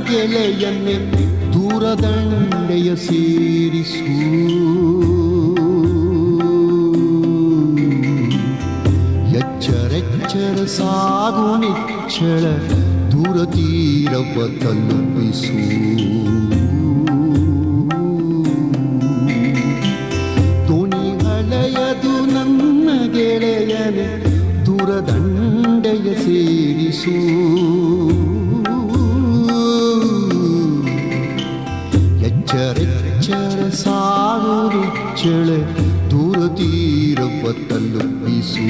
ಗೆಳೆಯನ್ನೇ ದೂರದಂಡೆಯ ಸೇರಿಸು ಎಚ್ಚರೆಚ್ಚರ ಸಾಗು ನಿಚ್ಚಳ ದೂರ ತೀರವ ತಲುಪಿಸು ದೋಣಿ ಹಳೆಯದು ನನ್ನ ಗೆಳೆಯನೆ ದೂರದಂಡೆಯ ಸೇರಿಸು ಎಚ್ಚರೆಚ್ಚರ ಸಾಗುರಿಚ್ಚಳ ದೂರ ತೀರವ ತಲುಪಿಸು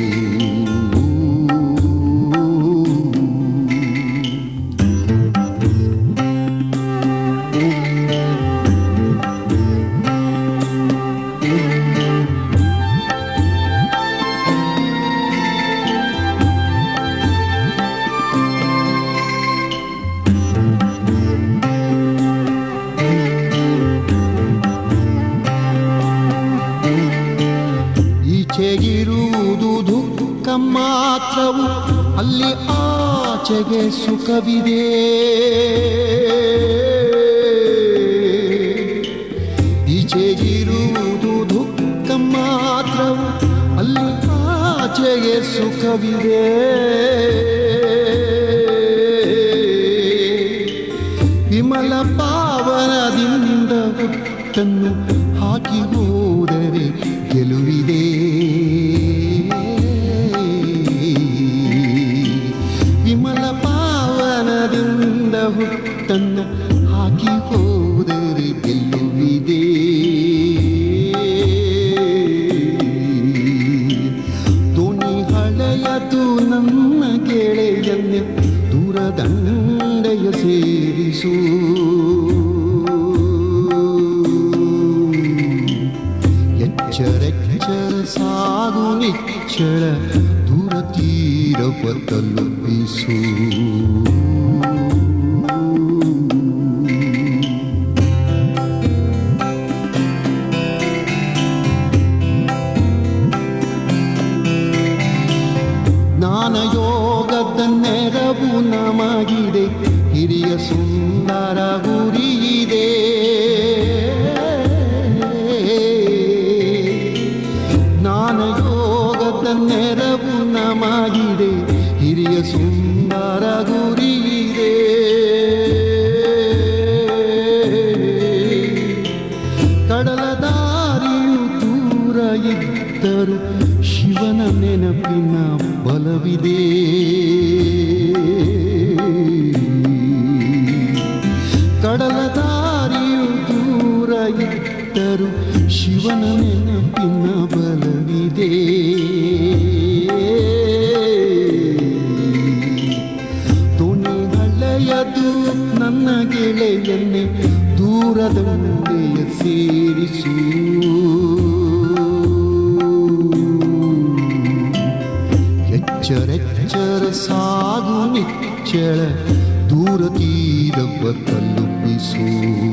ಈಚೆಗಿರುವುದು ದುಃಖ ಮಾತ್ರವು ಅಲ್ಲಿ ಆಚೆಗೆ ಸುಖವಿದೆ ಈಚೆಗಿರುವುದು ದುಃಖ ಮಾತ್ರವು ಅಲ್ಲಿ ಆಚೆಗೆ ಸುಖವಿದೆ ವಿಮಲ ಪಾವನದಿಂದ ಹುಟ್ಟನ್ನು ಹಾಕಿ ಹೋದರೆ ಗೆಲುವಿದೆ ವಿಮಲ ಪಾವನದಿಂದ ಹುಟ್ಟನ್ನು ಹಾಕಿ ಹೋದರೆ ಗೆಲುವಿದೆ ದೋಣಿ ಹಳೆಯದು ನನ್ನ ಗೆಳೆಯನ್ನೇ ದೂರದಂಡೆಯ ಸೇರಿಸು ಎಚ್ಚರೆಚ್ಚರ ಸಾಗು ನಿಚ್ಚಳ ದೂರ ತೀರವ ತಲುಪಿಸು ಜ್ಞಾನ ಯೋಗದ ನೆರವು ನಮಗಿದೆ ಹಿರಿಯ ಸುಂದರ ಗುರಿಯಿದೆ ಜ್ಞಾನ ಯೋಗದ ನೆರವು ನಮಗಿದೆ ಹಿರಿಯ ಸುಂದರ ಗುರಿಯಿದೆ ಕಡಲ ದಾರಿಯು ದೂರ ಇದ್ದರು ಶಿವನ ನೆನಪಿನ ಬಲವಿದೆ ಕಡಲ ದಾರಿಯು ದೂರ ಇದ್ದರು ಶಿವನ ನೆನಪಿನ ಬಲವಿದೆ ದೋಣಿ ಹಳೆಯದು ನನ್ನ ಗೆಳೆಯನ್ನೇ ದೂರದಂಡೆಯ ಸೇರಿಸು ಎಚ್ಚರೆಚ್ಚರ ಸಾಗು ನಿಚ್ಚಳ ದೂರ ತೀರವ ತಲುಪಿಸು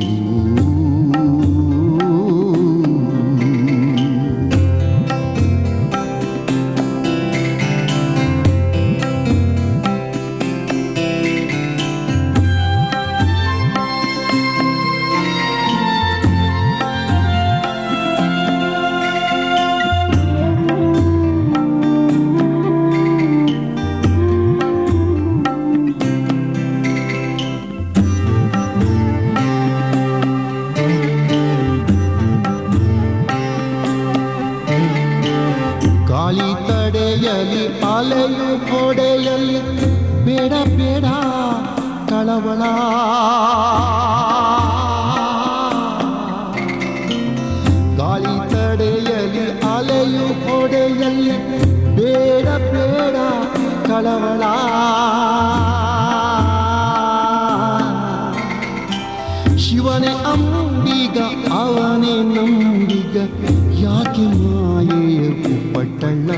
ಗಾಳಿ ತಡೆಯಲಿ ಅಲೆಯು ಹೊಡೆಯಲಿ ಬೇಡ ಬೇಡ ಕಳವಳ ಗಾಳಿ ತಡೆಯಲಿ ಅಲೆಯು ಹೊಡೆಯಲಿ ಬೇಡ ಬೇಡ ಕಳವಳ ಶಿವನೇ ಅಂಬಿಗ ಅವನೇ ನಂಬಿಗ ಯಾಕೆ ಮಾಯೆಯ ಕುಪ್ಪಟ್ಟಳ್ಳ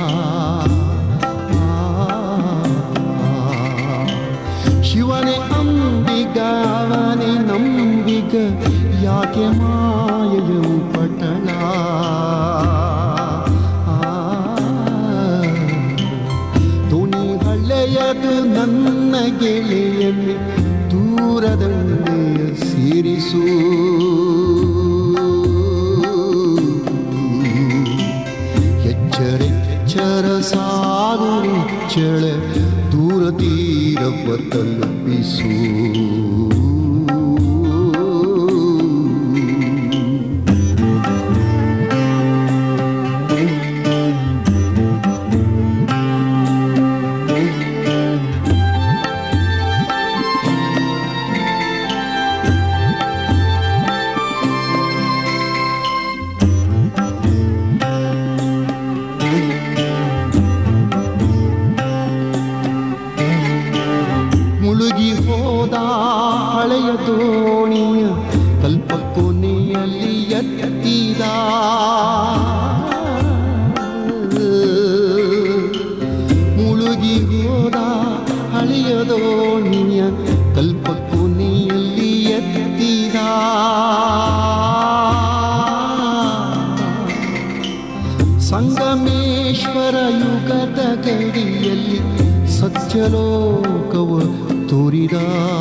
ಶಿವನೇ ಅಂಬಿಗ ಅವನೇ ನಂಬಿಗ ಯಾಕೆ ಮಾಯೆಯ ಪಟ್ಟಳ ದೋಣಿ ಹಳ್ಳೆಯದು ನನ್ನ ಗೆಳೆಯನ್ನೇ ದೂರ ದೂರದಂಡೆಯ ಸೇರಿಸು ಎಚ್ಚರೆಚ್ಚರ ಸಾಗು ನಿಚ್ಚಳ ದೂರ ತೀರವ ತಲುಪಿಸು ಮುಳುಗಿ ಹೋದ ಹಳೆಯ ದೋಣಿಯ ಕಲ್ಪ ಕೊನೆಯಲ್ಲಿ ಎತ್ತಿದ ಮುಳುಗಿ ಹೋದ ಹಳೆಯ ದೋಣಿಯ ಕಲ್ಪ ಕೊನೆಯಲ್ಲಿ ಎತ್ತಿದ ಸಂಗಮೇಶ್ವರ ಯುಗದ ಗಡಿಯಲ್ಲಿ ಸತ್ಯಲೋಕವ ತೋರಿದ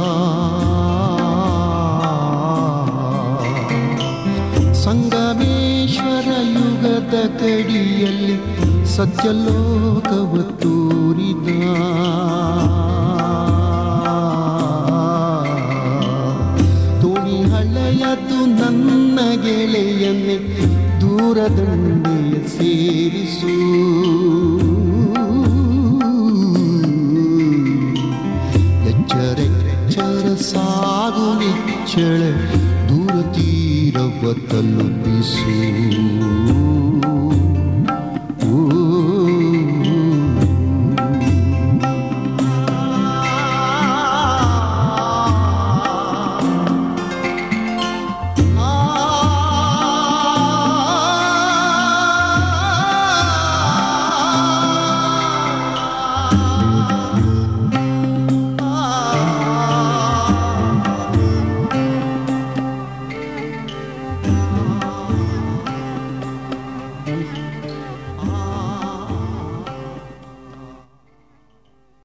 ಸಂಗಮೇಶ್ವರ ಯುಗದ ಕಡಿಯಲ್ಲಿ ಸತ್ಯಲೋಕವ ತೋರಿದ ತೋಣಿ ಹಳೆಯದು ನನ್ನ ಗೆಳೆಯನ್ನೇ ದೂರದಂಡೆಯ ಸೇರಿಸು ಎಚ್ಚರೆಚ್ಚರ ಸಾಗು ನಿಚ್ಚಳ ದೂರ ತೀರವ ತಲುಪಿಸು